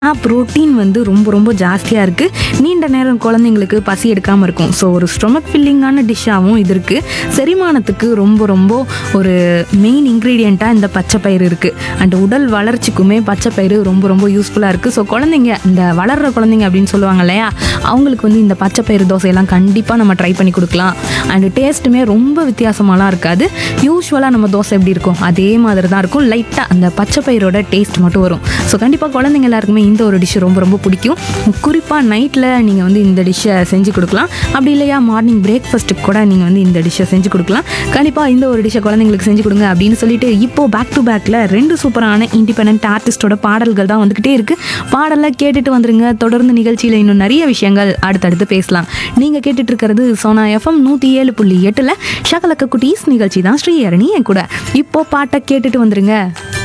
protein வந்து ரொம்ப ரொம்ப ஜாஸ்தியாக இருக்குது நீண்ட நேரம் குழந்தைங்களுக்கு பசி எடுக்காமல் இருக்கும் ஸோ ஒரு ஸ்டொமக் ஃபில்லிங்கான டிஷ்ஷாகவும் இது இருக்குது செரிமானத்துக்கு ரொம்ப ரொம்ப ஒரு மெயின் இன்க்ரீடியண்ட்டாக இந்த பச்சை பயிறு இருக்குது அண்ட் உடல் வளர்ச்சிக்குமே பச்சை பயிறு ரொம்ப ரொம்ப யூஸ்ஃபுல்லாக இருக்குது ஸோ குழந்தைங்க இந்த வளர்கிற குழந்தைங்க அப்படின்னு சொல்லுவாங்க இல்லையா அவங்களுக்கு வந்து இந்த பச்சை பயிறு தோசையெல்லாம் கண்டிப்பாக நம்ம ட்ரை பண்ணி கொடுக்கலாம் அண்ட் டேஸ்ட்டுமே ரொம்ப வித்தியாசமாலாம் இருக்காது யூஸ்வலாக நம்ம தோசை எப்படி இருக்கும் அதே மாதிரி தான் இருக்கும் லைட்டாக அந்த பச்சை பயிரோட டேஸ்ட் மட்டும் வரும் ஸோ கண்டிப்பாக குழந்தைங்க எல்லாருக்குமே இந்த ஒரு டிஷ் ரொம்ப ரொம்ப பிடிக்கும் குறிப்பாக நைட்டில் நீங்கள் வந்து இந்த டிஷ்ஷை செஞ்சு கொடுக்கலாம் அப்படி இல்லையா மார்னிங் பிரேக்ஃபாஸ்ட்டுக்கு கூட நீங்கள் வந்து இந்த டிஷ்ஷை செஞ்சு கொடுக்கலாம் கண்டிப்பாக இந்த ஒரு டிஷ்ஷை குழந்தைங்களுக்கு செஞ்சு கொடுங்க அப்படின்னு சொல்லிட்டு இப்போ பேக் டு பேக்கில் ரெண்டு சூப்பரான இண்டிபெண்ட் ஆர்டிஸ்டோட பாடல்கள் தான் வந்துக்கிட்டே இருக்குது பாடலை கேட்டுட்டு வந்துருங்க தொடர்ந்து நிகழ்ச்சியில் இன்னும் நிறைய விஷயங்கள் அடுத்தடுத்து பேசலாம் நீங்கள் கேட்டுட்டு இருக்கிறது சோனா எஃப்எம் நூற்றி ஏழு புள்ளி எட்டில் ஷகலக்க குட்டீஸ் நிகழ்ச்சி தான் ஸ்ரீஹரணி என் கூட இப்போ பாட்டை கேட்டுட்டு வந்துருங்க